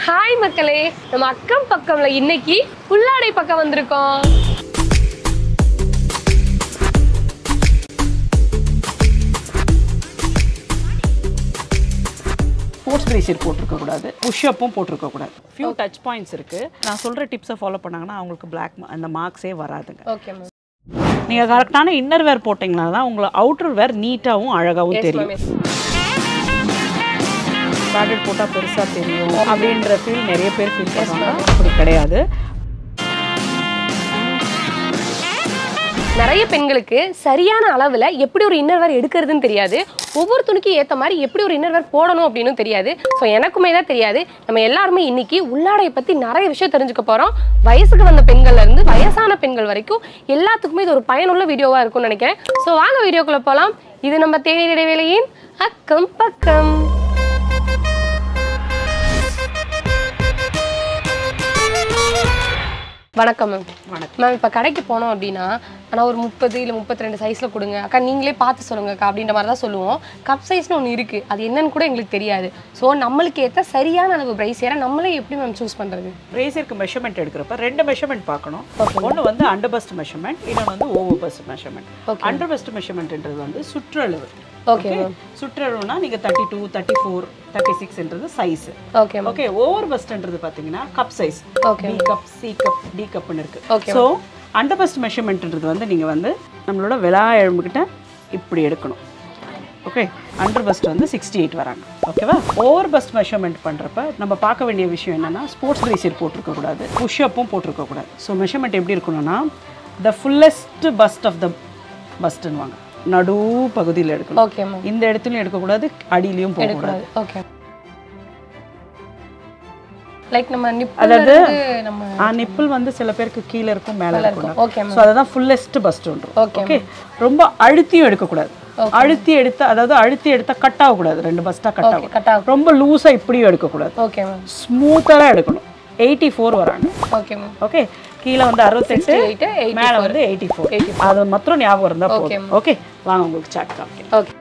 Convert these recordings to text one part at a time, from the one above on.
Hi மக்களே நம்ம அக்கம் பக்கம்ல இன்னைக்கு உள்ளாடை பக்கம் வந்திருக்கோம் ஸ்போர்ட்ஸ் பிரேசியர் போட்டிருக்க கூடாது புஷ்அப்பும் போட்டிருக்க கூடாது ஃபியூ டச் பாயிண்ட்ஸ் இருக்கு நான் சொல்ற டிப்ஸை ஃபாலோ பண்ணாங்கன்னா அவங்களுக்கு பிளாக் அந்த மார்க்ஸே வராதுங்க ஓகே மேம் நீங்க கரெக்டான இன்னர் வேர் போட்டிங்கன்னா தான் உங்களை அவுட்டர் வேர் நீட்டாகவும் அழகாகவும் தெரியும் பேக்கெட் போட்டால் பெருசா தெரியும் அப்படின்ற ஃபீல் நிறைய பேர் ஃபீல் பண்ணுவாங்க அப்படி கிடையாது நிறைய பெண்களுக்கு சரியான அளவில் எப்படி ஒரு இன்னர்வேர் எடுக்கிறதுன்னு தெரியாது ஒவ்வொரு துணிக்கு ஏற்ற மாதிரி எப்படி ஒரு இன்னர்வேர் போடணும் அப்படின்னு தெரியாது ஸோ எனக்குமே தான் தெரியாது நம்ம எல்லாருமே இன்னைக்கு உள்ளாடையை பற்றி நிறைய விஷயம் தெரிஞ்சுக்க போகிறோம் வயசுக்கு வந்த பெண்கள்ல இருந்து வயசான பெண்கள் வரைக்கும் எல்லாத்துக்குமே இது ஒரு பயனுள்ள வீடியோவாக இருக்கும்னு நினைக்கிறேன் ஸோ வாங்க வீடியோக்குள்ளே போகலாம் இது நம்ம தேநீர் இடைவேளையின் அக்கம் பக்கம் வணக்கம் மேம் வணக்கம் மேம் இப்போ கடைக்கு போனோம் அப்படின்னா ஆனால் ஒரு முப்பது இல்லை முப்பத்தி ரெண்டு சைஸில் கொடுங்க அக்கா நீங்களே பார்த்து சொல்லுங்க அக்கா அப்படின்ற மாதிரி தான் சொல்லுவோம் கப் சைஸ்னு ஒன்று இருக்குது அது என்னன்னு கூட எங்களுக்கு தெரியாது ஸோ நம்மளுக்கு ஏற்ற சரியான அளவு ப்ரைஸ் ஏன்னா நம்மளே எப்படி மேம் சூஸ் பண்ணுறது பிரேசியருக்கு மெஷர்மெண்ட் எடுக்கிறப்ப ரெண்டு மெஷர்மெண்ட் பார்க்கணும் ஒன்று வந்து அண்டர் பஸ்ட் மெஷர்மெண்ட் இன்னொன்று வந்து over bust measurement under bust மெஷர்மெண்ட்ன்றது வந்து சுற்றளவு ஓகே மேம் சுற்றளவுனா நீங்க thirty two thirty four thirty சிக்ஸ்ன்றது size okay ma'am okay over பஸ்ட்ன்றது பார்த்தீங்கன்னா cup size Okay. B cup C cup D கப்னு இருக்கு Okay. ஸோ அண்டர் பஸ்ட் மெஷர்மெண்ட்ன்றது வந்து நீங்க வந்து நம்மளோட விலா எலும்புக்கிட்ட இப்படி எடுக்கணும் ஓகே அண்டர் பஸ்ட் வந்து சிக்ஸ்டி எயிட் வராங்க ஓகேவா ஓவர் பஸ்ட் மெஷர்மெண்ட் பண்ணுறப்ப நம்ம பார்க்க வேண்டிய விஷயம் என்னன்னா ஸ்போர்ட்ஸ் பிரேசியர் போட்டிருக்க கூடாது புஷ்அப்பும் போட்டிருக்க கூடாது ஸோ மெஷர்மெண்ட் எப்படி இருக்கணும்னா the fullest bust of the பஸ்ட்டுன்னுவாங்க நடு பகுதியில் எடுக்கணும் ஓகே மேம் இந்த இடத்துலையும் எடுக்கக்கூடாது அடியிலையும் போகக்கூடாது ஓகே லைக் நம்ம நிப்பு அதாவது நம்ம ஆ நிப்பிள் வந்து சில பேருக்கு கீழே இருக்கும் மேலே இருக்கும் ஓகே ஸோ அதுதான் ஃபுல்லஸ்ட் பஸ்ட்ன்றோம் Okay, ஓகே ரொம்ப அழுத்தியும் எடுக்கக்கூடாது அழுத்தி எடுத்தா அதாவது அழுத்தி எடுத்தா கட் ஆகக்கூடாது ரெண்டு பஸ்ட்டாக கட் ஆகும் கட் ஆகும் ரொம்ப லூஸாக இப்படியும் எடுக்கக்கூடாது ஓகே மேம் ஸ்மூத்தாக எடுக்கணும் எயிட்டி ஃபோர் வராங்க ஓகே மேம் ஓகே கீழே வந்து அறுபத்தெட்டு எயிட்டு எயிட் மேலே வந்து எயிட்டி ஃபோர் அது மாத்திரம் ஞாபகம் இருந்தால் போதும் ஓகே வாங்க உங்களுக்கு சார்ட் காமிக்கிறேன் ஓகே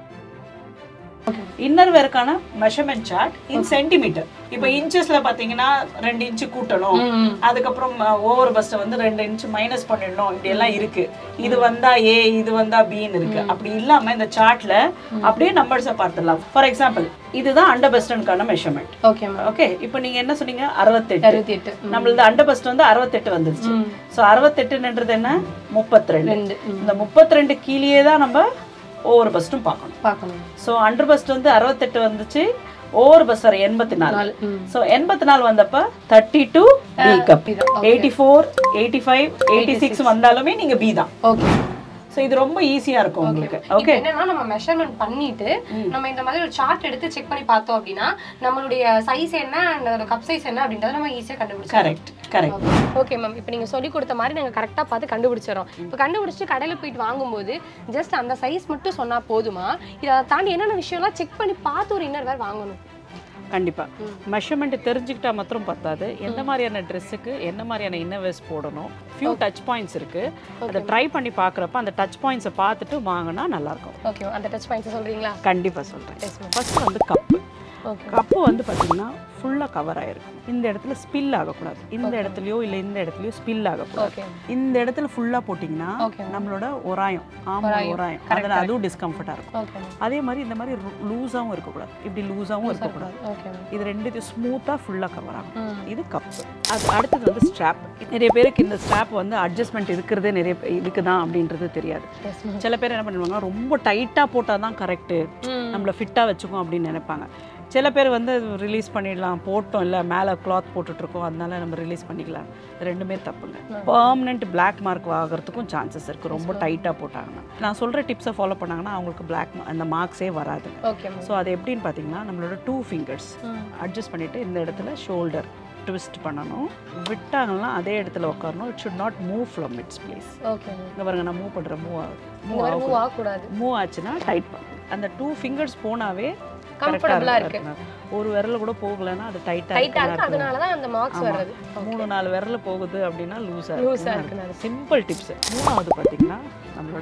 இன்னர் வேருக்கான மெஷர்மெண்ட் சார்ட் இன் சென்டிமீட்டர் இப்போ இன்ச்சஸ்ல பாத்தீங்கன்னா ரெண்டு இன்ச்சு கூட்டணும் அதுக்கப்புறம் ஓவர் பஸ்ட்டை வந்து ரெண்டு இன்ச் மைனஸ் பண்ணிடணும் இப்படி எல்லாம் இருக்கு இது வந்தா ஏ இது வந்தா பின்னு இருக்கு அப்படி இல்லாம இந்த சார்ட்ல அப்படியே நம்பர்ஸை பார்த்துடலாம் ஃபார் எக்ஸாம்பிள் இதுதான் அண்டர் பெஸ்டனுக்கான மெஷர்மெண்ட் ஓகே மேம் ஓகே இப்போ நீங்க என்ன சொன்னீங்க அறுபத்தெட்டு அறுபத்தி எட்டு நம்மளது அண்டர் பெஸ்ட் வந்து அறுபத்தெட்டு வந்துருச்சு ஸோ அறுபத்தெட்டுன்றது என்ன முப்பத்தி ரெண்டு ரெண்டு இந்த முப்பத்தி ரெண்டு கீழே தான் நம்ம ஓவர் பஸ்ட்டும் பார்க்கணும் பார்க்கணும் ஸோ அண்டர் பஸ்ட் வந்து அறுபத்தெட்டு வந்துச்சு ஓவர் பஸ் வர எண்பத்தி நாலு நாலு ம் ஸோ எண்பத்தி நாலு வந்தப்ப thirty two B cup eighty four eighty five eighty six வந்தாலுமே நீங்க பி தான் ஓகே ஸோ இது ரொம்ப ஈஸியா இருக்கும் உங்களுக்கு ஓகே என்னன்னா நம்ம மெஷர்மெண்ட் பண்ணிட்டு நம்ம இந்த மாதிரி ஒரு சார்ட் எடுத்து செக் பண்ணி பார்த்தோம் அப்படின்னா நம்மளுடைய சைஸ் என்ன and கப் சைஸ் என்ன அப்படின்றத நம்ம ஈஸியா கண்டுபிடிச்சோம் கரெக்ட் கரெக்ட் ஓகே மேம் இப்போ நீங்க சொல்லி கொடுத்த மாதிரி நாங்க கரெக்டா பார்த்து கண்டுபிடிச்சிடறோம் இப்போ கண்டுபிடிச்சிட்டு கடையில போயிட்டு வாங்கும்போது ஜஸ்ட் அந்த சைஸ் மட்டும் சொன்னா போதுமா இதை தாண்டி என்னென்ன விஷயம்லாம் செக் பண்ணி பார்த்து ஒரு இன்னர் வேர் வாங்கணும் கண்டிப்பா மெஷர்மெண்ட் தெரிஞ்சுக்கிட்டா மாத்திரம் பத்தாது எந்த மாதிரியான ட்ரெஸ்ஸுக்கு என்ன மாதிரியான இன்னர்வேஸ் போடணும் ஃபியூ டச் பாயிண்ட்ஸ் இருக்கு அதை ட்ரை பண்ணி பார்க்குறப்ப அந்த டச் பாயிண்ட்ஸை பார்த்துட்டு வாங்கினா நல்லா இருக்கும் ஓகே அந்த டச் பாயிண்ட்ஸ் சொல்றீங்களா கண்டிப்பா சொல்றேன் எஸ் மேம் ஃபர்ஸ்ட் வந்து கப்பு ஓகே கப்பு வந்து பார்த்தீங்கன்னா ஃபுல்லாக கவர் ஆயிருக்கும் இந்த இடத்துல ஸ்பில் ஆகக்கூடாது இந்த இடத்துலையோ இல்லை இந்த இடத்துலையோ ஸ்பில் ஆகக்கூடாது ஓகே இந்த இடத்துல ஃபுல்லாக போட்டிங்கன்னா Okay. நம்மளோட ஒராயம் ஆமாம் ஒராயம் அதில் அதுவும் டிஸ்கம்ஃபர்ட்டாக இருக்கும் ஓகே மேம் அதே மாதிரி இந்த மாதிரி லூஸாகவும் இருக்கக்கூடாது இப்படி லூஸாகவும் இருக்கக்கூடாது ஓகே மேம் இது ரெண்டு ஸ்மூத்தாக ஃபுல்லாக கவர் ஆகும் ம் இது கப்பு அது அடுத்தது வந்து ஸ்ட்ராப் நிறைய பேருக்கு இந்த ஸ்ட்ராப் வந்து அட்ஜஸ்ட்மெண்ட் இருக்கிறதே நிறைய பே- இதுக்கு தான் அப்படின்றது தெரியாது எஸ் மேம் சில பேர் என்ன பண்ணுவாங்க ரொம்ப டைட்டாக போட்டால் தான் கரெக்டு ம் நம்மளை ஃபிட்டாக வச்சுக்கும் அப்படின்னு நினைப்பாங்க சில பேர் வந்து ரிலீஸ் பண்ணிடலாம் போட்டோம் இல்லை மேலே கிளாத் போட்டுட்ருக்கோம் அதனால நம்ம ரிலீஸ் பண்ணிக்கலாம் இது ரெண்டுமே தப்புங்க பர்மனெண்ட் பிளாக் மார்க் ஆகிறதுக்கும் சான்சஸ் இருக்குது ரொம்ப டைட்டாக போட்டாங்கன்னா நான் சொல்கிற டிப்ஸை ஃபாலோ பண்ணாங்கன்னா அவங்களுக்கு பிளாக் அந்த மார்க்ஸே வராதுங்க ஓகே மேம் ஸோ அது எப்படின்னு பார்த்தீங்கன்னா நம்மளோட டூ ஃபிங்கர்ஸ் ம் அட்ஜஸ்ட் பண்ணிவிட்டு இந்த இடத்துல ஷோல்டர் ட்விஸ்ட் பண்ணணும் விட்டாங்கன்னா அதே இடத்துல உட்காரணும் it should not move from its place okay ma'am இங்கே பாருங்க நான் மூவ் பண்ணுறேன் மூவ் ஆகுது இந்த மூவ் மாதிரி ஆகும் மூவ் ஆகக்கூடாது மூவ் ஆச்சுன்னா டைட் பண்ணும் அந்த டூ ஃபிங்கர்ஸ் போனாவே Comfortable-ஆ கரெக்டாக இருக்கு ஒரு விரல கூட போகலைன்னா அது டைட்டாக டைட்டா இருக்கு அதனால தான் அந்த மார்க்ஸ் வர்றது மூணு நாலு விரல போகுது அப்படின்னா லூஸாக லூஸா இருக்கு இருக்கு சிம்பிள் டிப்ஸ் மூணாவது பார்த்தீங்கன்னா நம்மளோட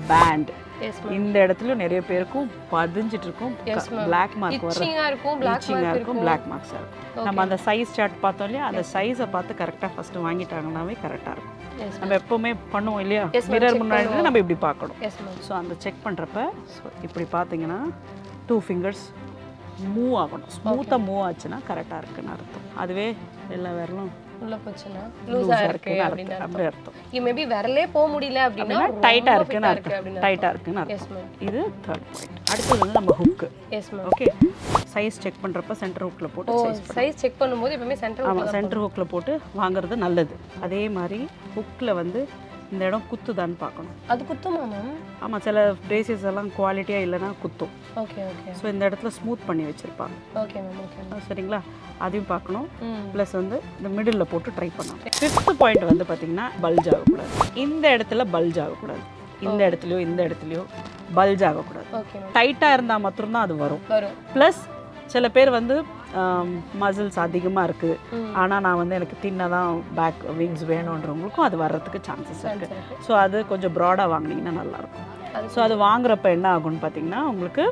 பேண்ட் எஸ் இந்த இடத்துலயும் நிறைய பேருக்கும் பதிஞ்சிட்டு இருக்கும் Yes, ma'am. பிளாக் மார்க் வர இச்சிங்கா இருக்கும் பிளாக் ஈச்சிங்காக மார்க் இருக்கும் பிளாக் மார்க்ஸாக இருக்கும் நம்ம அந்த சைஸ் சார்ட் பார்த்தோம் இல்லையா அந்த சைஸை பார்த்து கரெக்டாக ஃபஸ்ட்டு வாங்கிட்டாங்கன்னாவே கரெக்டாக இருக்கும் எஸ் நம்ம எப்போவுமே பண்ணுவோம் இல்லையா Yes, ma'am. மிரர் Check முன்னாடி பண்ணுவோம். நம்ம இப்படி பார்க்கணும் எஸ் மேம் ஸோ அந்த செக் பண்ணுறப்ப ஸோ இப்படி பார்த்தீங்கன்னா டூ ஃபிங்கர்ஸ் மூவ் ஆகணும் ஸ்மூத்தாக மூவ் ஆச்சுன்னா கரெக்டாக இருக்குன்னு அர்த்தம் அதுவே எல்லா விரலும் உள்ள போச்சுன்னா லூஸாக லூஸா இருக்கு இருக்குன்னு அப்படின்னு அர்த்தம் அப்படி அர்த்தம் இது மேபி விரலே போக முடியல அப்படின்னா டைட்டாக ரொம்ப இருக்குன்னு fit-ஆ இருக்கு அர்த்தம் அப்படின்னு டைட்டாக இருக்குன்னு எஸ் அர்த்தம் மேம் இது தேர்ட் பாயிண்ட் அடுத்தது வந்து நம்ம hook yes ma'am okay size check பண்ணுறப்ப சென்டர் ஹுக்கில் போட்டு ஓ சைஸ் சைஸ் செக் பண்ணும்போது எப்பவுமே சென்டர் ஆமாம் சென்டர் ஹுக்கில் போட்டு வாங்குறது நல்லது அதே மாதிரி ஹுக்கில் வந்து இந்த இடம் குத்துதான்னு பார்க்கணும் அது குத்துமா மேம் ஆமாம் சில பிரேசஸ் எல்லாம் குவாலிட்டியாக இல்லைன்னா குத்தும் ஓகே ஓகே ஸோ இந்த இடத்துல ஸ்மூத் பண்ணி வச்சுருப்பாங்க ஓகே மேம் ஓகே மேம் சரிங்களா அதையும் பார்க்கணும் ம் ப்ளஸ் வந்து இந்த மிடில் போட்டு ட்ரை பண்ணணும் ஃபிஃப்த் பாயிண்ட் வந்து பார்த்தீங்கன்னா பல்ஜ் ஆகக்கூடாது இந்த இடத்துல பல்ஜ் ஆகக்கூடாது இந்த இடத்துலையோ இந்த இடத்துலையோ பல்ஜ் ஆகக்கூடாது ஓகே மேம் டைட்டாக இருந்தால் மட்டும்தான் அது வரும் வரும் ப்ளஸ் சில பேர் வந்து மசில்ஸ் அதிகமாக இருக்குது ம். ஆனால் நான் வந்து எனக்கு தின்ன தான் பேக் விங்ஸ் வேணுன்றவங்களுக்கும் அது வர்றதுக்கு சான்சஸ் இருக்குது இருக்கு. ஸோ அது கொஞ்சம் ப்ராடாக வாங்கினீங்கன்னா நல்லாயிருக்கும் அது ஸோ அது வாங்குறப்ப என்ன ஆகும்னு பார்த்தீங்கன்னா உங்களுக்கு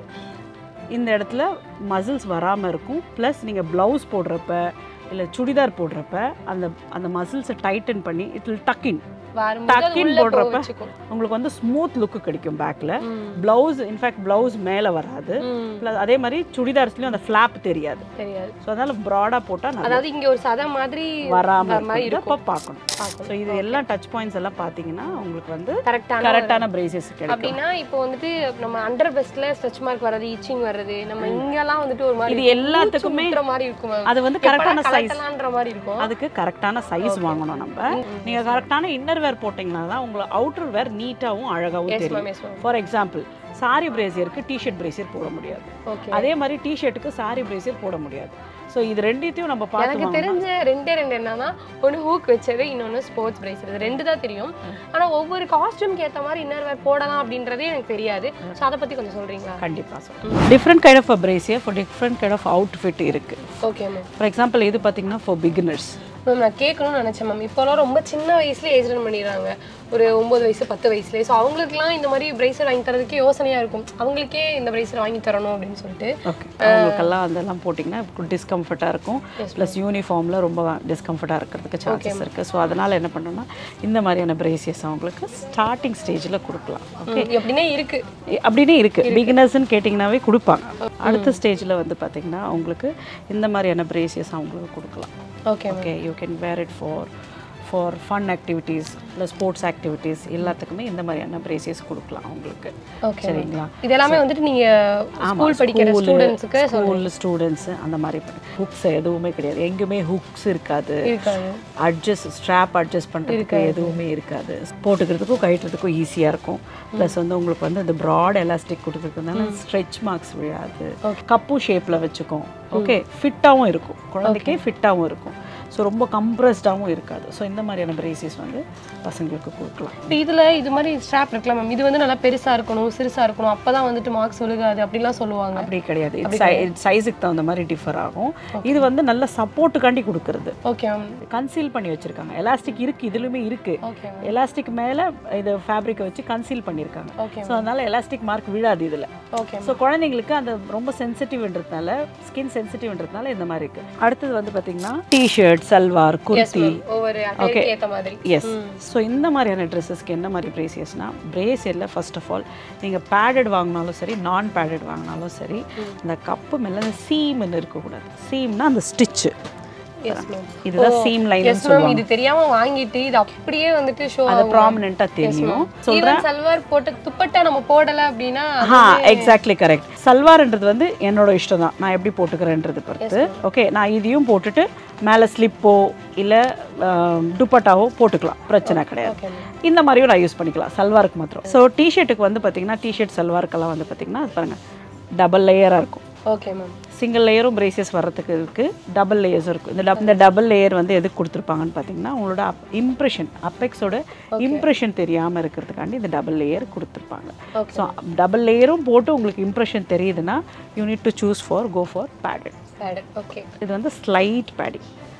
இந்த இடத்துல மசில்ஸ் வராமல் இருக்கும் ப்ளஸ் நீங்கள் ப்ளவுஸ் போடுறப்ப இல்லை சுடிதார் போடுறப்ப அந்த அந்த மசில்ஸை டைட்டன் பண்ணி இட் வில் டக்கின் வரும்போது அது டக்கின் உள்ள போக போடுறப்ப வச்சுக்கும். உங்களுக்கு வந்து ஸ்மூத் லுக்கு கிடைக்கும் பேக்கில் ம். ப்ளவுஸ் இன்ஃபேக்ட் ப்ளவுஸ் மேலே வராது ம். ப்ளஸ் அதே மாதிரி சுடிதார்ஸ்லேயும் அந்த ஃப்ளாப் தெரியாது தெரியாது ஸோ அதனால் ப்ராடாக போட்டால் நல்லா அதாவது இங்க ஒரு சதை மாதிரி வராமல் வர மாதிரி இருக்கிறப்ப இருக்கும் பார்க்கணும் பார்க்கணும். ஸோ இது எல்லாம் டச் பாயிண்ட்ஸ் எல்லாம் பார்த்தீங்கன்னா உங்களுக்கு வந்து கரெக்டான கரெக்டான பிரேசஸ் கிடைக்கும் அப்படின்னா இப்போ வந்துட்டு நம்ம அண்டர் பெஸ்ட்ல ஸ்ட்ரெச் மார்க் வர்றது இச்சிங் வர்றது நம்ம இங்கெல்லாம் வந்துட்டு ஒரு மாதிரி இது எல்லாத்துக்குமே மூச்சு முட்டுற மாதிரி இருக்கும் ma'am. அது வந்து எப்படா கரெக்டான சைஸ் கலட்டலான்ற மாதிரி இருக்கும் அதுக்கு கரெக்டான சைஸ் வாங்கணும் நம்ம நீங்கள் கரெக்டான இன்னர் வேர் போட்டிங்கன்னா தான் உங்களுக்கு அவுட்டர் வேர் நீட்டாகவும் அழகாகவும் எஸ் தெரியும் ma'am yes ma'am for example sorry பிரேசியருக்கு டிஷர்ட் பிரேசியர் போட முடியாது ஓகே அதே மாதிரி டிஷர்ட்டுக்கு சாரி பிரேசியர் போட முடியாது ஸோ இது ரெண்டுத்தையும் நம்ம எனக்கு பார்த்து தெரிஞ்ச ரெண்டே ரெண்டு என்னன்னா ஒன்று ஹூக் வச்சது இன்னொன்று ஸ்போர்ட்ஸ் பிரைஸ் இது ரெண்டு தான் தெரியும் ஆனா ஒவ்வொரு காஸ்டியூம்க்கு ஏத்த மாதிரி இன்னர் வேர் போடலாம் அப்படின்றதே எனக்கு தெரியாது ஸோ அதை பத்தி கொஞ்சம் சொல்றீங்களா கண்டிப்பாக சொல்கிறேன் different kind of brassiere for different kind of outfit இருக்குது ஓகே மேம் ஃபார் எக்ஸாம்பிள் இது பார்த்தீங்கன்னா ஃபார் பிகினர்ஸ் மேம் நான் கேட்கணும்னு நினச்சேன் மேம் இப்போலாம் ரொம்ப சின்ன வயசுல ஏஜ் ரன் பண்ணிடுறாங்க ஒரு ஒம்பது வயசு பத்து வயசுல ஸோ அவங்களுக்குலாம் இந்த மாதிரி பிரேசர் வாங்கி தரதுக்கே யோசனையாக இருக்கும் அவங்களுக்கே இந்த பிரேசர் வாங்கி தரணும் அப்படின்னு சொல்லிட்டு ஓகே அவங்களுக்கெல்லாம் அதெல்லாம் போட்டிங்கன்னா டிஸ்கம்ஃபர்ட்டாக இருக்கும் ப்ளஸ் யூனிஃபார்மில் ரொம்ப டிஸ்கம்ஃபர்ட்டாக இருக்கிறதுக்கு சான்சஸ் இருக்குது ஸோ அதனால் என்ன பண்ணணும்னா இந்த மாதிரியான பிரேசியஸ் அவங்களுக்கு ஸ்டார்டிங் ஸ்டேஜில் கொடுக்கலாம் ஓகே ம், எப்படின்னே இருக்கு அப்படின்னே இருக்குது பிகினர்ஸ்னு கேட்டிங்கனாவே கொடுப்பாங்க அடுத்த ஸ்டேஜில் வந்து பார்த்திங்கன்னா அவங்களுக்கு இந்த மாதிரியான பிரேசியஸ் அவங்களுக்கு கொடுக்கலாம் okay okay you can wear it for for fun activities இல்லை ஸ்போர்ட்ஸ் ஆக்டிவிட்டீஸ் எல்லாத்துக்குமே இந்த மாதிரியான பிரேசியஸ் கொடுக்கலாம் அவங்களுக்கு ஓகே சரிங்களா இது எல்லாமே வந்துட்டு நீங்க ஸ்கூல் படிக்கிற ஸ்டூடெண்ட்ஸுக்கு ஸ்கூல் ஸ்டூடெண்ட்ஸு அந்த மாதிரி ஹுக்ஸ் எதுவுமே கிடையாது எங்கேயுமே ஹுக்ஸ் இருக்காது இருக்காங்க அட்ஜஸ்ட் ஸ்ட்ராப் அட்ஜஸ்ட் பண்ணுறதுக்கு எதுவுமே இருக்காது போட்டுக்கிறதுக்கும் கட்டுறதுக்கும் ஈஸியாக இருக்கும் ப்ளஸ் வந்து உங்களுக்கு வந்து இந்த ப்ராட் எலாஸ்டிக் கொடுத்துருக்கனால ஸ்ட்ரெச் மார்க்ஸ் விழாது கப்பு ஷேப்பில் வச்சுக்கும் ஓகே ஃபிட்டாகவும் இருக்கும் குழந்தைக்கே ஃபிட்டாகவும் இருக்கும் ஸோ ரொம்ப கம்ப்ரஸ்டாகவும் இருக்காது ஸோ இந்த மாதிரியான பிரேசிஸ் வந்து பசங்களுக்கு கொடுக்கலாம் இப்போ இதுல இது மாதிரி ஸ்ட்ராப் இருக்கலாம் மேம் இது வந்து நல்லா பெருசா இருக்கணும் சிறுசா இருக்கணும் அப்பதான் வந்துட்டு மார்க்ஸ் ஒழுகாது அப்படிலாம் சொல்லுவாங்க அப்படி கிடையாது சைஸுக்கு தகுந்த மாதிரி டிஃபர் ஆகும் இது வந்து நல்ல சப்போர்ட்டுக்காண்டி கொடுக்கறது ஓகே மேம் கன்சீல் பண்ணி வச்சிருக்காங்க எலாஸ்டிக் இருக்கு இதுலயுமே இருக்கு ஓகே எலாஸ்டிக் மேல இது ஃபேப்ரிக்கை வச்சு கன்சீல் பண்ணியிருக்காங்க ஓகே ஸோ அதனால எலாஸ்டிக் மார்க் விழாது இதுல ஓகே ஸோ குழந்தைங்களுக்கு அந்த ரொம்ப சென்சிட்டிவ்ன்றதுனால ஸ்கின் சென்சிட்டிவ்ன்றதுனால இந்த மாதிரி இருக்கு அடுத்தது வந்து பாத்தீங்கன்னா டிஷர்ட் சல்வார் குர்த்தி ஒவ்வொரு அட்டைக்கு ஏத்த மாதிரி எஸ் ஸோ இந்த மாதிரியான ட்ரெஸ்ஸஸ்க்கு என்ன மாதிரி பிரேசியஸ்னா பிரேசியரில் ஃபர்ஸ்ட் ஆஃப் ஆல் நீங்கள் பேடட் வாங்கினாலும் சரி நான் பேடட் வாங்கினாலும் சரி இந்த கப்பு மேலே அந்த சீம்னு இருக்கக்கூடாது சீம்னா அந்த ஸ்டிச்சு எஸ் மேம் இதுதான் சீம் லைன் எஸ் மேம் இது தெரியாம வாங்கிட்டு இது அப்படியே வந்துட்டு ஷோ அது ப்ராமினெண்ட்டாக தெரியும் ஈவன் சல்வார் போட்டு துப்பட்டா நம்ம போடல அப்படின்னா ஆ எக்ஸாக்ட்லி கரெக்ட் சல்வார்ன்றது வந்து என்னோட இஷ்டம் தான் நான் எப்படி போட்டுக்கிறேன்றது பொறுத்து ஓகே நான் இதையும் போட்டுட்டு மேலே ஸ்லிப்போ இல்லை துப்பட்டாவோ போட்டுக்கலாம் பிரச்சனை கிடையாது ஓகே மேம் இந்த மாதிரியும் நான் யூஸ் பண்ணிக்கலாம் சல்வாருக்கு மாத்திரம் ஸோ டிஷர்ட்டுக்கு வந்து பார்த்தீங்கன்னா டிஷர்ட் சல்வாருக்கெல்லாம் வந்து பார்த்தீங்கன்னா பாருங்கள் டபுள் லேயராக இருக்கும் ஓகே மேம் சிங்கிள் லேயரும் பிரேசஸ் வர்றதுக்கு இருக்குது டபுள் லேயர்ஸும் இருக்கும் இந்த டப் இந்த டபுள் லேயர் வந்து எதுக்கு கொடுத்துருப்பாங்கன்னு பார்த்தீங்கன்னா உங்களோட அப் இம்ப்ரெஷன் அப்பெக்ஸோட இம்ப்ரெஷன் தெரியாமல் இருக்கிறதுக்காண்டி இந்த டபுள் லேயர் கொடுத்துருப்பாங்க Okay. ஸோ டபுள் லேயரும் போட்டு உங்களுக்கு இம்ப்ரெஷன் தெரியுதுன்னா you need to choose for go for padded padded okay இது வந்து ஸ்லைட் பேடிங்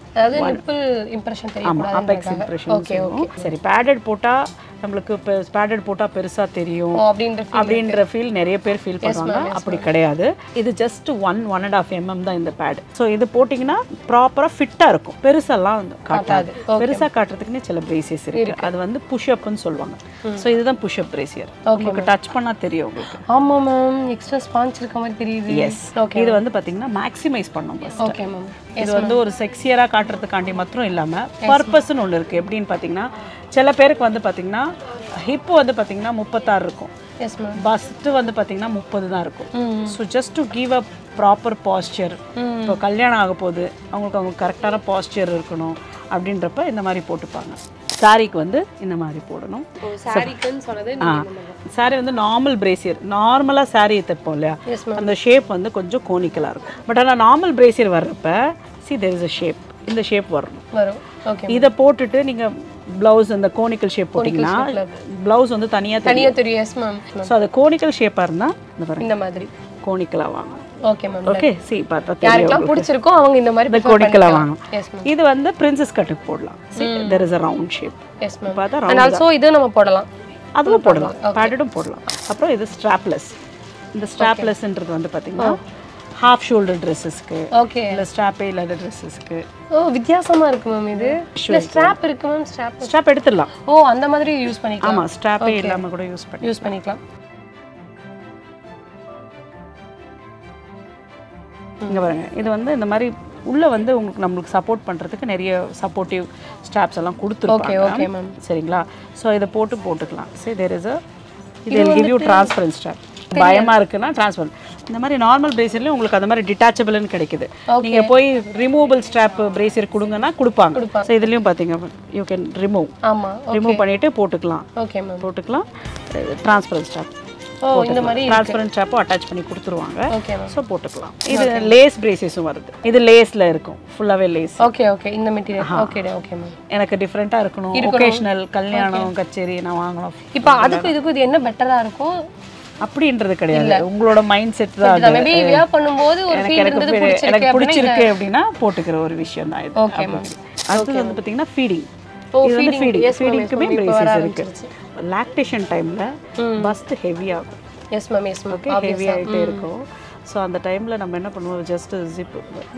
அதாவது நிப்பிள் இம்ப்ரெஷன் ஆமா அபெக்ஸ் தெரியக்கூடாது இம்ப்ரெஷன் ஓகே ஓகே சரி பேடட் போட்டா நம்மளுக்கு பேடட் போட்டா பெருசா தெரியும் ஓ அப்படின்ற feel. அப்படின்ற ஃபீல் நிறைய பேர் ஃபீல் பண்ணுவாங்க அப்படி கிடையாது இது just one one and half MM தான் இந்த பேட் ஸோ இது போட்டிங்கன்னா ப்ராப்பராக ஃபிட்டாக இருக்கும் பெருசெல்லாம் வந்து காட்டாது பெருசாக காட்டுறதுக்குன்னு சில பிரேசியஸ் இருக்கு அது வந்து புஷ்அப்னு சொல்லுவாங்க ஸோ இதுதான் புஷ்அப் பிரேசியர் உங்களுக்கு டச் பண்ணா தெரியும் உங்களுக்கு ஆமா மேம் எக்ஸ்ட்ரா ஸ்பாஞ்ச் இருக்க மாதிரி தெரியுது எஸ் இது வந்து பார்த்தீங்கன்னா மேக்ஸிமைஸ் பண்ணும் first. ஓகே மேம் இது வந்து ஒரு செக்ஸியராக காட்டுறதுக்காண்டி மாத்திரம் இல்லாமல் பர்பஸ்ன்னு ஒன்று இருக்குது எப்படின்னு பார்த்தீங்கன்னா சில பேருக்கு வந்து பார்த்தீங்கன்னா ஹிப் வந்து பார்த்தீங்கன்னா முப்பத்தாறு இருக்கும் எஸ் மேம் பஸ்ட்டு வந்து பார்த்தீங்கன்னா முப்பது தான் இருக்கும் so just to give a proper posture இப்போ கல்யாணம் ஆக போகுது அவங்களுக்கு அவங்க கரெக்டான பாஸ்சர் இருக்கணும் அப்படின்றப்ப இந்த மாதிரி போட்டுப்பாங்க சாரிக்கு வந்து இந்த மாதிரி போடணும் சாரிக்குன்னு சொன்னது ஆ சாரி வந்து நார்மல் பிரேசியர் நார்மலாக சாரி தைப்போம் இல்லையா எஸ் மேம் அந்த ஷேப் வந்து கொஞ்சம் கோனிக்கலாக இருக்கும் பட் ஆனால் நார்மல் பிரேசியர் வர்றப்ப see there is a shape இந்த ஷேப் வரணும் வரும் ஓகே இதை போட்டுட்டு நீங்கள் ப்ளவுஸ் இந்த கோனிக்கல் ஷேப் போட்டிங்கன்னா ப்ளவுஸ் வந்து தனியாக தெரியும் தனியா தெரியும் எஸ் மேம் ஸோ அது கோனிக்கல் ஷேப்பாக இருந்தால் இந்த பாருங்க இந்த மாதிரி கோனிக்கலாக வாங்க ஓகே மேம் ஓகே சி பார்த்தா தெரியும் யாருக்கெல்லாம் பிடிச்சிருக்கோ அவங்க இந்த மாதிரி இந்த கோனிக்கலாக வாங்க எஸ் மேம் இது வந்து பிரின்சஸ் கட்டுக்கு போடலாம் see there is a round shape yes ma'am பார்த்தா அண்ட் ஆல்சோ இது நம்ம போடலாம் அதுவும் போடலாம் பேடடும் போடலாம் அப்புறம் இது ஸ்ட்ராப்லெஸ் இந்த ஸ்ட்ராப்லெஸ்ன்றது வந்து பார்த்தீங்கன்னா ஹாஃப் ஷோல்டர் ட்ரெஸ்ஸஸ்க்கு ஓகே இல்லை ஸ்ட்ராப்பே இல்லாத ட்ரெஸ்ஸஸ்க்கு ஓ வித்தியாசமா இருக்கு மேம் இது இல்ல ஸ்ட்ராப் இருக்கு மேம் ஸ்ட்ராப் ஸ்ட்ராப் எடுத்துடலாம் ஓ அந்த மாதிரி யூஸ் பண்ணிக்கலாம் ஆமாம் ஸ்ட்ராப்பே இல்லாமல் கூட யூஸ் பண்ணி யூஸ் பண்ணிக்கலாம் இங்கே பாருங்க இது வந்து இந்த மாதிரி உள்ள வந்து உங்களுக்கு நம்மளுக்கு சப்போர்ட் பண்ணுறதுக்கு நிறைய சப்போர்ட்டிவ் ஸ்ட்ராப்ஸ் எல்லாம் ஓகே கொடுத்துருப்பாங்க ஓகே மேம் சரிங்களா ஸோ இதை போட்டு போட்டுக்கலாம் சரி தேர் இஸ் அ இது கிவ் யூ டிரான்ஸ்பரன்ட் ஸ்ட்ராப் பயமா இருக்குன்னா டிரான்ஸ்பரன்ட் இந்த மாதிரி நார்மல் பிரேசர்லயும் உங்களுக்கு அந்த மாதிரி டிட்டாச்சபிள்னு கிடைக்குது நீங்க போய் ரிமூவபிள் ஸ்ட்ராப் பிரேசர் கொடுங்கன்னா கொடுப்பாங்க ஸோ இதுலயும் பாத்தீங்க யூ கேன் ரிமூவ் ஆமா ரிமூவ் பண்ணிட்டு போட்டுக்கலாம் ஓகே மேம் போட்டுக்கலாம் டிரான்ஸ்பரன்ட் ஸ்ட்ராப் ஓ இந்த மாதிரி டிரான்ஸ்பரன்ட் ஸ்ட்ராப்பும் அட்டாச் பண்ணி கொடுத்துருவாங்க ஓகே மேம் ஸோ போட்டுக்கலாம் இது லேஸ் பிரேசஸும் வருது இது லேஸ்ல இருக்கும் ஃபுல்லாவே லேஸ் ஓகே ஓகே இந்த மெட்டீரியல் ஓகே ஓகே மேம் எனக்கு டிஃப்ரெண்ட்டாக இருக்கணும் ஒகேஷனல் கல்யாணம் கச்சேரி நான் வாங்கணும் இப்போ அதுக்கும் இதுக்கும் இது என்ன பெட்டரா இருக்கும் அப்படின்றது கிடையாது உங்களோட மைண்ட் செட் தான் அது. மேபி வியர் பண்ணும்போது ஒரு எனக்கு ஃபீல் எனக்கு இருந்தது பிடி- எனக்கு பிடிச்சிருக்கு பிடிச்சிருக்கு அப்படின்னா போட்டுக்கிற ஒரு விஷயம் தான் இது ஓகே மேம் அடுத்தது வந்து பார்த்தீங்கன்னா ஃபீடிங் ஓ, இது வந்து feeding. Feeding Yes, ma'am, ஃபீடிங்க்குமே yes, ma'am. இப்ப வர பிரேசஸ் இருக்கு லாக்டேஷன் டைம்ல பஸ்ட் ஹெவி ஆகும் yes ma'am yes ma'am okay heavy ஆகிட்டே இருக்கும் ஸோ அந்த டைமில் நம்ம என்ன பண்ணுவோம் ஜஸ்ட் ஜிப்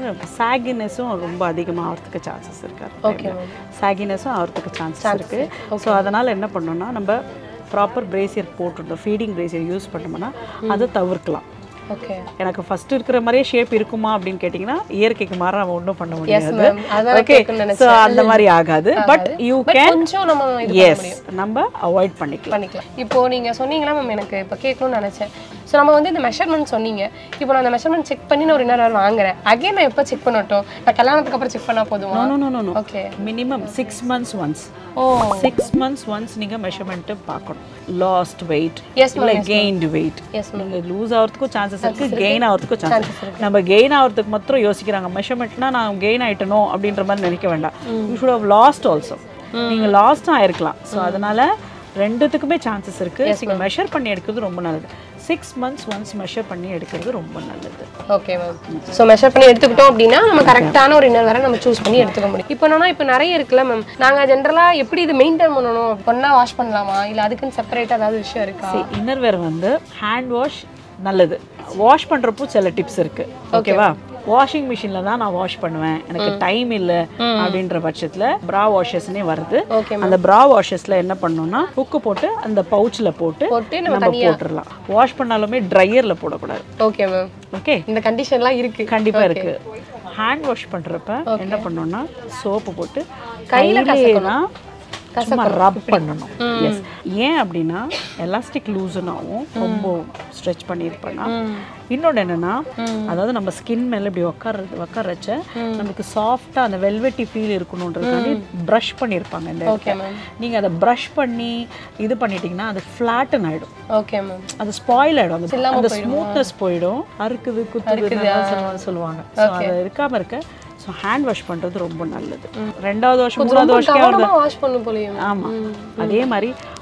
சாகினஸும் ரொம்ப அதிகமாக ஆகிறதுக்கு சான்சஸ் இருக்கு சாகினஸும் ஆகிறதுக்கு சான்சஸ் இருக்கு ஸோ அதனால் என்ன பண்ணோம்னா நம்ம ப்ராப்பர் பிரேசியர் போட்டுருந்தோம் ஃபீடிங் பிரேசியர் யூஸ் பண்ணோம்னா அதை தவிர்க்கலாம் ஓகே எனக்கு ஃபர்ஸ்ட் இருக்கிற மாதிரியே ஷேப் இருக்குமா அப்படின்னு கேட்டிங்கன்னா இயற்கைக்கு மாற நம்ம ஒன்றும் பண்ண முடியாது ma'am. அதான் ஓகே கேட்கணும்னு ஸோ அந்த மாதிரி ஆகாது பட் யூ கேன் கொஞ்சம் நம்ம இது எஸ் நம்ம அவாய்ட் பண்ணிக்கலாம் பண்ணிக்கலாம் இப்போ நீங்க சொன்னீங்களா மேம் எனக்கு இப்போ கேட்கணும்னு நினைச்சேன் ஸோ நம்ம வந்து இந்த மெஷர்மெண்ட் சொன்னீங்க இப்போ நான் அந்த மெஷர்மெண்ட் செக் பண்ணி நான் ஒரு இன்னொரு வாங்குறேன் அகைன் நான் எப்போ செக் பண்ணட்டும் நான் கல்யாணத்துக்கு அப்புறம் செக் பண்ணா போதுமா no no no no okay minimum six months once ஓ சிக்ஸ் மந்த்ஸ் ஒன்ஸ் நீங்க மெஷர்மெண்ட்டு பார்க்கணும் லாஸ்ட் வெயிட் Yes, இல்லை கெயின்டு வெயிட் எஸ் நீங்க லூஸ் ஆகிறதுக்கும் சான்சஸ் இருக்கு கெயின் ஆகிறதுக்கும் சான்சஸ் நம்ம கெயின் ஆகிறதுக்கு மாத்திரம் யோசிக்கிறாங்க மெஷர்மெண்ட்னா நான் கெயின் ஆயிட்டனோ அப்படின்ற மாதிரி நினைக்க வேண்டாம் you should have lost also நீங்க லாஸ்ட்டும் ஆயிருக்கலாம் ஸோ அதனால ரெண்டுத்துக்குமே சான்சஸ் இருக்கு நீங்க மெஷர் பண்ணி எடுக்கிறது ரொம்ப நல்லது சிக்ஸ் மந்த்ஸ் ஒன்ஸ் மெஷர் பண்ணி எடுக்கிறது ரொம்ப நல்லது ஓகே மேம் ஸோ மெஷர் பண்ணி எடுத்துக்கிட்டோம் அப்படின்னா நம்ம கரெக்டான ஒரு இன்னர் வரை நம்ம சூஸ் பண்ணி எடுத்துக்க முடியும் இப்போ என்னன்னா இப்போ நிறைய இருக்குல்ல மேம் நாங்கள் ஜென்ரலாக எப்படி இது மெயின்டைன் பண்ணணும் பொண்ணா வாஷ் பண்ணலாமா இல்லை அதுக்குன்னு செப்பரேட்டாக ஏதாவது விஷயம் இருக்கா இன்னர் வேர் வந்து ஹேண்ட் வாஷ் நல்லது வாஷ் பண்றப்போ சில டிப்ஸ் இருக்கு ஓகேவா வாஷிங் மிஷின்ல தான் நான் வாஷ் பண்ணுவேன் எனக்கு டைம் இல்ல அப்படின்ற பட்சத்துல பிரா வாஷஸ்னே வருது ஓகே அந்த பிரா வாஷஸ்ல என்ன பண்ணணும்னா ஹுக்கு போட்டு அந்த பவுச்ல போட்டு போட்டு நம்ம நம்ம போட்டுடலாம் வாஷ் பண்ணாலுமே ட்ரையர்ல போடக்கூடாது ஓகே மேம் ஓகே இந்த கண்டிஷன்லாம் இருக்கு கண்டிப்பா இருக்கு ஹேண்ட் வாஷ் பண்றப்ப என்ன பண்ணணும்னா சோப்பு போட்டு கையில கையிலேனா சும்மா ரப் பண்ணணும் எஸ் ஏன் அப்படின்னா எலாஸ்டிக் லூசன் ஆகும் ரொம்ப ஸ்ட்ரெச் பண்ணியிருப்பேன்னா இன்னொன்று என்னன்னா அதாவது நம்ம ஸ்கின் மேல இப்படி உட்கார்றது உட்கார வச்ச நமக்கு சாஃப்டா அந்த வெல்வெட்டி ஃபீல் இருக்கணுன்றதுக்காண்டி ப்ரஷ் பண்ணியிருப்பாங்க இந்த ஓகே இடத்துல. மேம் நீங்க அதை ப்ரஷ் பண்ணி இது பண்ணிட்டீங்கன்னா அது ஃப்ளாட்டன் ஆயிடும் ஓகே மேம் அது ஸ்பாயில் ஆயிடும் அந்த அந்த ஸ்மூத்னஸ் போயிடும் அறுக்குது குத்துது சொல்லுவாங்க சொல்லுவாங்க ஸோ அது இருக்காம இருக்க ஸோ ஹேண்ட் வாஷ் பண்றது ரொம்ப நல்லது ரெண்டாவது வருஷம் மூணாவது வருஷம் கவனமாக வாஷ் பண்ணும் போலையும் ஆமா அதே மாதிரி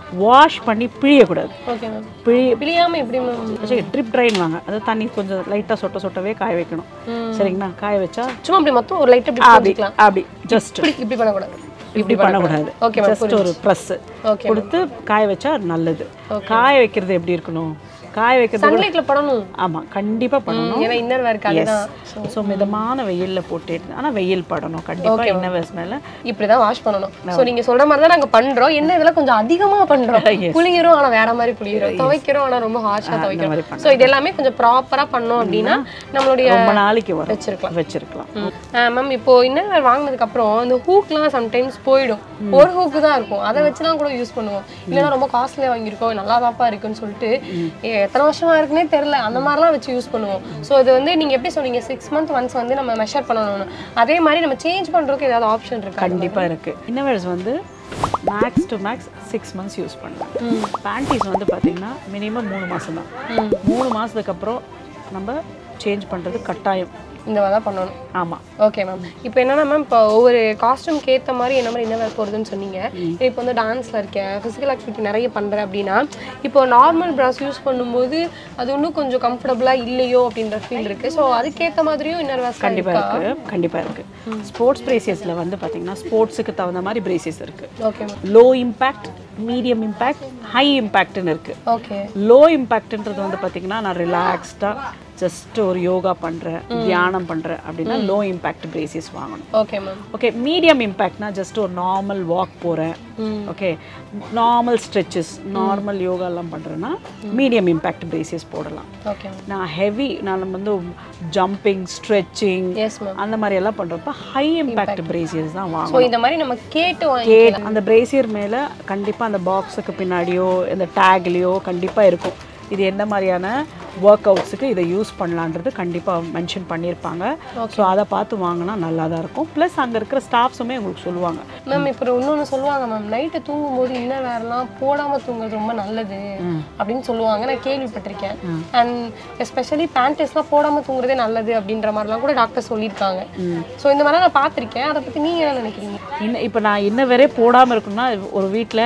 வாஷ் பண்ணி பிழியக்கூடாது ஓகே மேம் பிழி பிழியாம எப்படி மேம் ட்ரிப் ட்ரைன் வாங்க அது தண்ணி கொஞ்சம் லைட்டாக சொட்ட சொட்டவே காய வைக்கணும் சரிங்களா காய வச்சா சும்மா அப்படி மொத்தம் ஒரு லைட் அப்படி அப்படி போட்டுக்கலாம் அப்படி ஜஸ்ட் இப்படி இப்படி பண்ணக்கூடாது இப்படி பண்ணக்கூடாது ஓகே மேம் ஜஸ்ட் ஒரு ப்ரெஸ் ஓகே கொடுத்து காய வச்சா நல்லது காய வைக்கிறது எப்படி இருக்கணும் காய வைக்கிறது சன்லைட்ல படணும் ஆமா கண்டிப்பா பண்ணணும் ஏன்னா இன்னர் வேர்க்கு அதுதான் ஸோ மிதமான வெயில்ல போட்டு எடுத்து ஆனா வெயில் படணும் கண்டிப்பா இன்னவர்ஸ் மேல இப்படிதான் வாஷ் பண்ணணும் சோ நீங்க சொல்ற மாதிரி தான் நாங்க பண்றோம் என்ன இதெல்லாம் கொஞ்சம் அதிகமா பண்றோம் Yes. புளிக்கிறோம் ஆனா வேற மாதிரி புளிக்கிறோம் துவைக்கிறோம் ஆனா ரொம்ப ஹார்ஷா மாதிரி துவைக்கிறோம் சோ இது எல்லாமே கொஞ்சம் ப்ராப்பரா பண்ணோம் அப்படின்னா நம்மளுடைய ரொம்ப நாளைக்கு வரும் வச்சிருக்கலாம் வச்சிருக்கலாம் மேம் இப்போ இன்னர் வாங்கினதுக்கு அப்புறம் இந்த ஹூக்லாம் சம்டைம்ஸ் போயிடும் ஒரு ஹூக்கு தான் இருக்கும் அதை வச்சு தான் கூட யூஸ் பண்ணுவோம் இல்லைன்னா ரொம்ப காஸ்ட்லியா வாங்கியிருக்கோம் நல்லா தாப்பா இருக்குன்னு சொல்லிட்டு ஏ, எத்தனை வருஷமா இருக்குன்னே தெரியல அந்த மாதிரிலாம் வச்சு யூஸ் பண்ணுவோம் ஸோ இது வந்து நீங்க எப்படி சொன்னீங்க சிக்ஸ் மந்த் ஒன்ஸ் வந்து நம்ம மெஷர் பண்ணணும்னு அதே மாதிரி நம்ம சேஞ்ச் பண்றதுக்கு ஏதாவது ஆப்ஷன் இருக்கா கண்டிப்பா இருக்கு இன்னவர்ஸ் வந்து max to max six months use பண்ணலாம் பேண்டீஸ் வந்து பாத்தீங்கன்னா மினிமம் மூணு மாசம் தான் மூணு மாசத்துக்கு அப்புறம் நம்ம சேஞ்ச் பண்றது கட்டாயம் இந்த மாதிரி தான் பண்ணணும் ஆமா ஓகே மேம் இப்போ என்னன்னா மேம் இப்போ ஒவ்வொரு காஸ்டியூம்க்கு ஏற்ற மாதிரி என்ன மாதிரி என்ன வேறு போகிறதுன்னு சொன்னீங்க இப்போ வந்து டான்ஸில் இருக்கேன் ஃபிசிக்கல் ஆக்டிவிட்டி நிறைய பண்ணுறேன் அப்படின்னா இப்போ நார்மல் ப்ராஸ் யூஸ் பண்ணும்போது அது இன்னும் கொஞ்சம் கம்ஃபர்டபுளாக இல்லையோ அப்படின்ற ஃபீல் இருக்குது ஸோ அதுக்கேற்ற மாதிரியும் இன்னர் வேர்ஸ் கண்டிப்பா இருக்கு கண்டிப்பா இருக்கு ஸ்போர்ட்ஸ் பிரேசியஸ்ல வந்து பாத்தீங்கன்னா ஸ்போர்ட்ஸுக்கு தகுந்த மாதிரி பிரேசியஸ் இருக்கு okay ma'am low impact medium impact high இம்பேக்ட்னு இருக்கு ஓகே லோ இம்பேக்ட்ன்றது வந்து பார்த்தீங்கன்னா நான் ரிலாக்ஸ்டாக ஜஸ்ட் ஒரு யோகா பண்ணுறேன் தியானம் பண்ணுறேன் அப்படின்னா லோ இம்பேக்ட் பிரேசிஸ் வாங்கணும் ஓகே மேம் ஓகே மீடியம் இம்பேக்ட்னா ஜஸ்ட் ஒரு நார்மல் வாக் போகிறேன் ஓகே நார்மல் ஸ்ட்ரெச்சஸ் நார்மல் யோகாலாம் பண்ணுறேன்னா மீடியம் இம்பேக்ட் பிரேசிஸ் போடலாம் ஓகே மேம் நான் ஹெவி நான் வந்து ஜம்பிங் ஸ்ட்ரெச்சிங் எஸ் மேம் அந்த மாதிரி எல்லாம் பண்ணுறப்ப ஹை இம்பேக்ட் பிரேசியஸ் தான் வாங்கணும் ஸோ இந்த மாதிரி நம்ம கேட்டு வாங்கி கேட் அந்த பிரேசியர் மேலே கண்டிப்பாக அந்த பாக்ஸுக்கு பின்னாடியோ இந்த டேக்லேயோ கண்டிப்பாக இருக்கும் இது என்ன மாதிரியான ஒர்க் அவுட்ஸுக்கு இதை யூஸ் பண்ணலான்றது கண்டிப்பாக மென்ஷன் பண்ணியிருப்பாங்க ஸோ அதை பார்த்து வாங்கினா நல்லா தான் இருக்கும் ப்ளஸ் அங்கே இருக்கிற ஸ்டாஃப்ஸுமே உங்களுக்கு சொல்லுவாங்க மேம் இப்போ இன்னொன்று சொல்லுவாங்க மேம் நைட்டு தூங்கும்போது இன்னர் வேர்லாம் போடாமல் தூங்குறது ரொம்ப நல்லது அப்படின்னு சொல்லுவாங்க நான் கேள்விப்பட்டிருக்கேன் அண்ட் எஸ்பெஷலி பேண்டஸ்லாம் போடாமல் தூங்குறதே நல்லது அப்படின்ற மாதிரிலாம் கூட டாக்டர் சொல்லியிருக்காங்க ஸோ இந்த மாதிரிலாம் நான் பார்த்துருக்கேன் அதை பற்றி நீங்கள் என்ன நினைக்கிறீங்க இன்னும் இப்போ நான் இன்ன வரை போடாமல் இருக்கணும்னா ஒரு வீட்டில்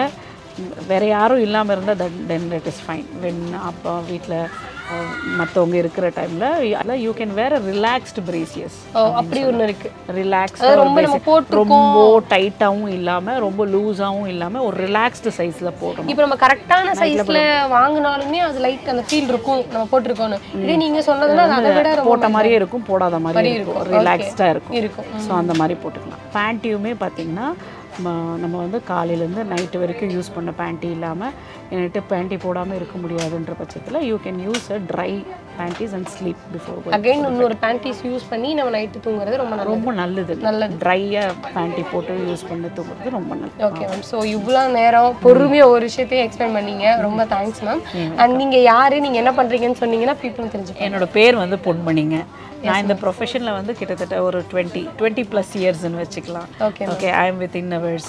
வேற யாரும் இல்லாமல் இருந்தால் that then it is fine when அப்பா வீட்டில் மற்றவங்க இருக்கிற டைமில் you can wear relaxed brassieres ஓ அப்படி ஒன்று இருக்கு ரிலாக்ஸ் ரொம்ப நம்ம ரொம்ப டைட்டாகவும் இல்லாமல் ரொம்ப லூஸாகவும் இல்லாமல் ஒரு ரிலாக்ஸ்டு சைஸில் போடணும் இப்போ நம்ம கரெக்டான சைஸ்ல வாங்கினாலுமே அது லைட் அந்த ஃபீல் இருக்கும் நம்ம போட்டிருக்கோன்னு இதே நீங்க சொன்னதுன்னா அது அதை விட ரொம்ப போட்ட மாதிரியே இருக்கும் போடாத மாதிரியே இருக்கும் ரிலாக்ஸ்டாக இருக்கும் இருக்கும் ஸோ அந்த மாதிரி போட்டுக்கலாம் பேண்ட்டியுமே பார்த்தீங்கன்னா ம- நம்ம வந்து காலையிலேருந்து நைட்டு வரைக்கும் யூஸ் பண்ண பேண்ட்டி இல்லாமல் என்கிட்ட பேண்ட்டி போடாமல் இருக்க முடியாதுன்ற பட்சத்தில் you can use a dry panties and sleep before again இன்னொரு பேண்டிஸ் யூஸ் பண்ணி நம்ம நைட்டு தூங்குறது ரொம்ப நல்லது ரொம்ப நல்லது நல்லது. ட்ரையாக பேண்ட்டி போட்டு யூஸ் பண்ணி தூங்குறது ரொம்ப நல்லது ஓகே மேம் ஸோ இவ்வளோ நேரம் பொறுமையாக ஒரு விஷயத்தையும் எக்ஸ்பிளைன் பண்ணீங்க ரொம்ப தேங்க்ஸ் மேம் அண்ட் நீங்க யாரு நீங்க என்ன பண்றீங்கன்னு சொன்னீங்கன்னா பீப்புளும் தெரிஞ்சுக்கணும் என்னோட பேர் வந்து பொன்மணிங்க நான் இந்த ப்ரொஃபஷனில் வந்து கிட்டத்தட்ட ஒரு டுவெண்ட்டி டுவெண்ட்டி ப்ளஸ் இயர்ஸ்னு வச்சுக்கலாம் okay okay I am with innerwears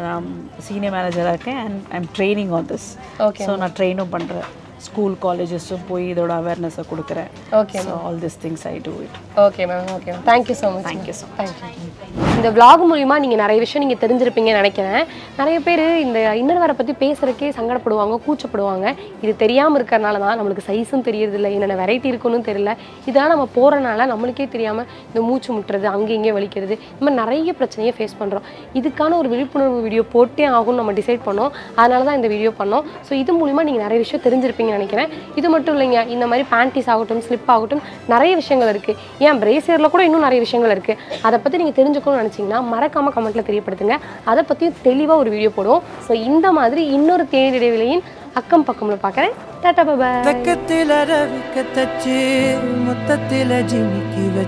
senior மேனேஜராக இருக்கேன் and I'm training on this Okay, so நான் ட்ரெயினும் பண்ணுறேன் ஸ்கூல் காலேஜஸும் போய் இதோட அவேர்னஸை கொடுக்குறேன் okay so all this things I do it okay ma'am okay ma'am thank you so much Thank you so thank you இந்த vlog மூலிமா நீங்கள் நிறைய விஷயம் நீங்கள் தெரிஞ்சிருப்பீங்கன்னு நினைக்கிறேன் நிறைய பேர் இந்த இன்னர் வேரை பற்றி பேசுறதுக்கே சங்கடப்படுவாங்க கூச்சப்படுவாங்க இது தெரியாமல் இருக்கிறனால தான் நம்மளுக்கு சைஸும் தெரியறதில்ல என்னென்ன வெரைட்டி இருக்குன்னு தெரியல இதெல்லாம் நம்ம போகிறனால நம்மளுக்கே தெரியாமல் இந்த மூச்சு முட்டுறது அங்கே இங்கே வலிக்கிறது இந்த மாதிரி நிறைய பிரச்சனையை ஃபேஸ் பண்ணுறோம் இதுக்கான ஒரு விழிப்புணர்வு வீடியோ போட்டே ஆகும்னு நம்ம டிசைட் பண்ணோம் அதனால தான் இந்த வீடியோ பண்ணோம் ஸோ இது மூலிமா நீங்கள் நிறைய விஷயம் தெரிஞ்சிருப்பீங்கன்னு நினைக்கிறேன் இது மட்டும் இல்லைங்க இந்த மாதிரி பேண்டிஸ் ஆகட்டும் ஸ்லிப் ஆகட்டும் நிறைய விஷயங்கள் இருக்குது ஏன் பிரேசியரில் கூட இன்னும் நிறைய விஷயங்கள் இருக்குது அதை பற்றி நீங்கள் தெரிஞ்சுக்கணும்னு நினச்சிங்கன்னா மறக்காமல் கமெண்ட்டில் தெரியப்படுத்துங்க அதை பற்றியும் தெளிவாக ஒரு வீடியோ போடுவோம் ஸோ இந்த மாதிரி இன்னொரு தேநீர் இடைவெளியின் அக்கம் பக்கமில் பார்க்குறேன் டாட்டா பாபா வெக்கத்தில ரவிக்க தச்சு மொத்தத்தில ஜிமிக்கி வச்சு